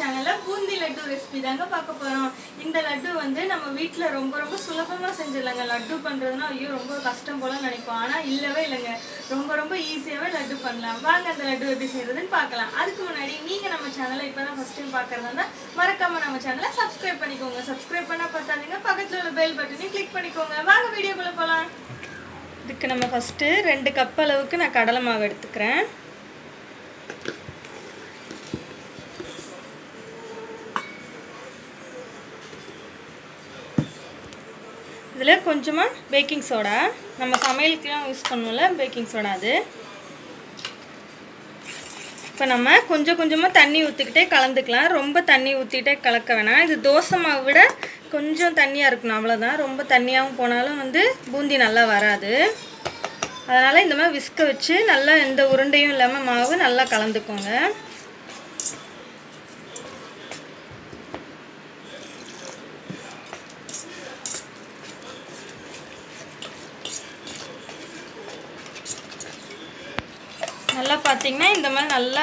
சேனலில் பூந்தி லட்டு ரெசிபி தாங்க பார்க்க போகிறோம் இந்த லட்டு வந்து நம்ம வீட்டில் ரொம்ப ரொம்ப சுலபமாக செஞ்சிடலாங்க லட்டு பண்ணுறதுனா ஐயோ ரொம்ப கஷ்டம் போல நினைப்போம் ஆனால் இல்லவே இல்லைங்க ரொம்ப ரொம்ப ஈஸியாகவே லட்டு பண்ணலாம் வாங்க அந்த லட்டு எப்படி செய்யறதுன்னு பார்க்கலாம் அதுக்கு முன்னாடி நீங்கள் நம்ம சேனலை இப்போ தான் ஃபஸ்ட் டைம் பார்க்குறதா மறக்காமல் நம்ம சேனலை சப்ஸ்கிரைப் பண்ணிக்கோங்க சப்ஸ்கிரைப் பண்ணால் பார்த்தாதீங்க பக்கத்தில் உள்ள பெல் பட்டனையும் கிளிக் பண்ணிக்கோங்க வாங்க வீடியோக்குள்ளே போகலாம் இதுக்கு நம்ம ஃபஸ்ட்டு ரெண்டு கப் அளவுக்கு நான் கடலை மாவு எடுத்துக்கிறேன் இதில் கொஞ்சமாக பேக்கிங் சோடா நம்ம சமையலுக்குலாம் யூஸ் பண்ணுவோம்ல பேக்கிங் சோடா அது இப்போ நம்ம கொஞ்சம் கொஞ்சமாக தண்ணி ஊற்றிக்கிட்டே கலந்துக்கலாம் ரொம்ப தண்ணி ஊற்றிட்டே கலக்க வேணாம் இது தோசை மாவை விட கொஞ்சம் தண்ணியாக இருக்கணும் அவ்வளோதான் ரொம்ப தண்ணியாகவும் போனாலும் வந்து பூந்தி நல்லா வராது அதனால் இந்த மாதிரி விஸ்க வச்சு நல்லா எந்த உருண்டையும் இல்லாமல் மாவு நல்லா கலந்துக்கோங்க நல்லா பார்த்தீங்கன்னா இந்த மாதிரி நல்லா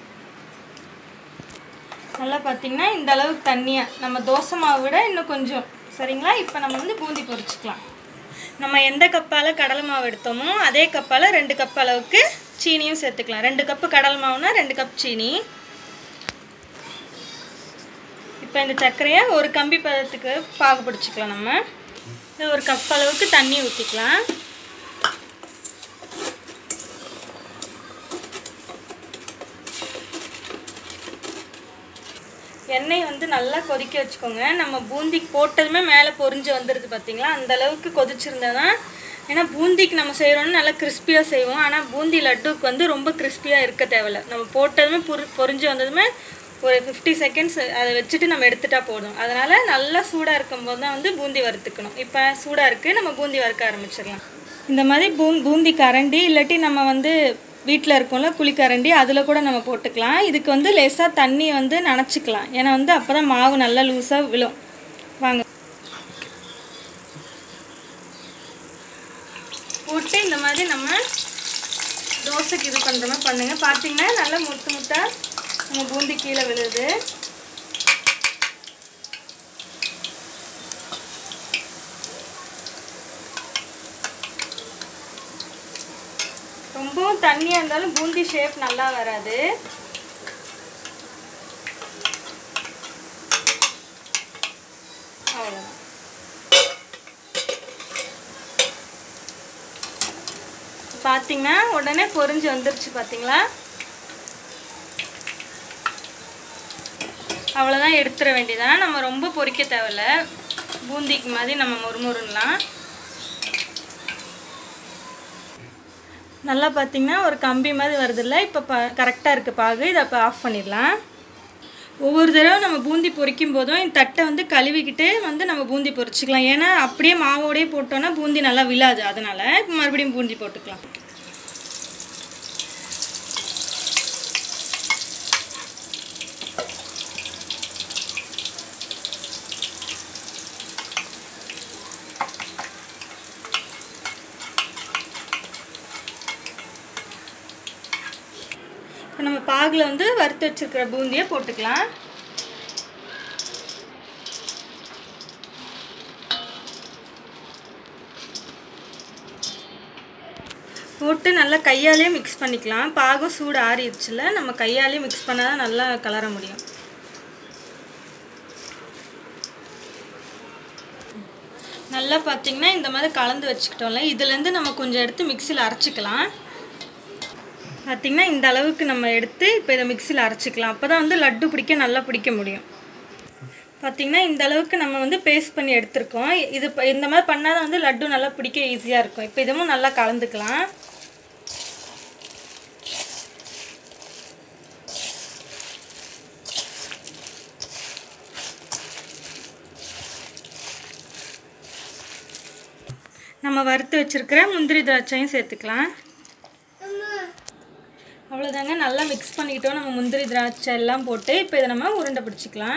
நல்லா பார்த்தீங்கன்னா இந்த அளவுக்கு தண்ணியாக நம்ம தோசை மாவை விட இன்னும் கொஞ்சம் சரிங்களா இப்போ நம்ம வந்து பூந்தி பொரிச்சுக்கலாம் நம்ம எந்த கப்பால் கடலை மாவு எடுத்தோமோ அதே கப்பால் ரெண்டு கப் அளவுக்கு சீனியும் சேர்த்துக்கலாம் ரெண்டு கப்பு கடலை மாவுனா ரெண்டு கப் சீனி இப்போ இந்த சர்க்கரையை ஒரு கம்பி பதத்துக்கு பாகு பிடிச்சிக்கலாம் நம்ம இது ஒரு கப் அளவுக்கு தண்ணி ஊற்றிக்கலாம் எண்ணெய் வந்து நல்லா கொதிக்க வச்சுக்கோங்க நம்ம பூந்தி போட்டதுமே மேலே பொரிஞ்சு வந்துடுது பார்த்தீங்களா அந்த அளவுக்கு கொதிச்சிருந்தா தான் ஏன்னா பூந்திக்கு நம்ம செய்கிறோன்னு நல்லா கிறிஸ்பியாக செய்வோம் ஆனால் பூந்தி லட்டுக்கு வந்து ரொம்ப கிறிஸ்பியாக இருக்க தேவையில்ல நம்ம போட்டதுமே பொரி பொரிஞ்சு வந்ததுமே ஒரு ஃபிஃப்டி செகண்ட்ஸ் அதை வச்சுட்டு நம்ம எடுத்துட்டா போதும் அதனால் நல்லா சூடாக இருக்கும்போது தான் வந்து பூந்தி வறுத்துக்கணும் இப்போ சூடாக இருக்குது நம்ம பூந்தி வறுக்க ஆரம்பிச்சிடலாம் இந்த மாதிரி பூ பூந்தி கரண்டி இல்லாட்டி நம்ம வந்து வீட்டில் இருக்கோம்ல குழிக்கரண்டி அதில் கூட நம்ம போட்டுக்கலாம் இதுக்கு வந்து லேசாக தண்ணி வந்து நனைச்சிக்கலாம் ஏன்னா வந்து அப்போ தான் மாவு நல்லா லூஸாக விழும் வாங்க போட்டு இந்த மாதிரி நம்ம தோசைக்கு இது பண்ணுற மாதிரி பண்ணுங்கள் பார்த்தீங்கன்னா நல்லா முத்து முத்தாக நம்ம பூந்தி கீழே விழுது ரொம்பவும் தண்ணியாக இருந்தாலும் பூந்தி ஷேப் நல்லா வராது அவ்வளோதான் பார்த்தீங்கன்னா உடனே பொரிஞ்சு வந்துருச்சு பார்த்தீங்களா அவ்வளோதான் எடுத்துட வேண்டியதான் நம்ம ரொம்ப பொரிக்க தேவையில்ல பூந்திக்கு மாதிரி நம்ம முறுமுறுலாம் நல்லா பார்த்தீங்கன்னா ஒரு கம்பி மாதிரி வருதுல்ல இப்போ ப கரெக்டாக இருக்குது பாகு இதை அப்போ ஆஃப் பண்ணிடலாம் ஒவ்வொரு தடவை நம்ம பூந்தி பொரிக்கும் போதும் இந்த தட்டை வந்து கழுவிக்கிட்டே வந்து நம்ம பூந்தி பொரிச்சிக்கலாம் ஏன்னா அப்படியே மாவோடயே போட்டோன்னா பூந்தி நல்லா விழாது அதனால் இப்போ மறுபடியும் பூந்தி போட்டுக்கலாம் இப்போ நம்ம பாகில் வந்து வறுத்து வச்சுருக்கிற பூந்தியை போட்டுக்கலாம் போட்டு நல்லா கையாலே மிக்ஸ் பண்ணிக்கலாம் பாகம் சூடு ஆறிடுச்சுல நம்ம கையாலே மிக்ஸ் பண்ணால் தான் நல்லா கலர முடியும் நல்லா பார்த்தீங்கன்னா இந்த மாதிரி கலந்து வச்சுக்கிட்டோம்ல இதுலேருந்து நம்ம கொஞ்சம் எடுத்து மிக்சியில் அரைச்சிக்கலாம் பார்த்திங்கன்னா இந்த அளவுக்கு நம்ம எடுத்து இப்போ இதை மிக்சியில் அரைச்சிக்கலாம் அப்போ தான் வந்து லட்டு பிடிக்க நல்லா பிடிக்க முடியும் பார்த்திங்கன்னா இந்த அளவுக்கு நம்ம வந்து பேஸ்ட் பண்ணி எடுத்திருக்கோம் இது இப்போ இந்த மாதிரி பண்ணால் தான் வந்து லட்டு நல்லா பிடிக்க ஈஸியாக இருக்கும் இப்போ இதுவும் நல்லா கலந்துக்கலாம் நம்ம வறுத்து வச்சுருக்கிற முந்திரி திராட்சையும் சேர்த்துக்கலாம் அவ்வளோதாங்க நல்லா மிக்ஸ் பண்ணிக்கிட்டோம் நம்ம முந்திரி திராட்சை எல்லாம் போட்டு இப்போ இதை நம்ம உருண்டை பிடிச்சிக்கலாம்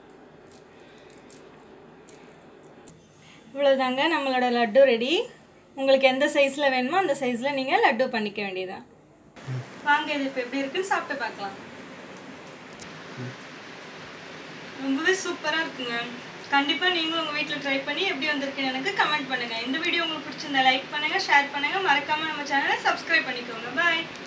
இவ்வளோதாங்க நம்மளோட லட்டு ரெடி உங்களுக்கு எந்த சைஸில் வேணுமோ அந்த சைஸில் நீங்கள் லட்டு பண்ணிக்க வேண்டியதுதான் வாங்க இது இப்போ எப்படி இருக்குன்னு சாப்பிட்டு பார்க்கலாம் ரொம்பவே சூப்பராக இருக்குங்க கண்டிப்பாக நீங்களும் உங்கள் வீட்டில் ட்ரை பண்ணி எப்படி வந்திருக்குன்னு எனக்கு கமெண்ட் பண்ணுங்கள் இந்த வீடியோ உங்களுக்கு பிடிச்சிருந்தா லைக் பண்ணுங்கள் ஷேர் பண்ணுங்கள் மறக்காமல் நம்ம சேனலை சப்ஸ்கிரைப் பண்ணிக்கோங்க பாய்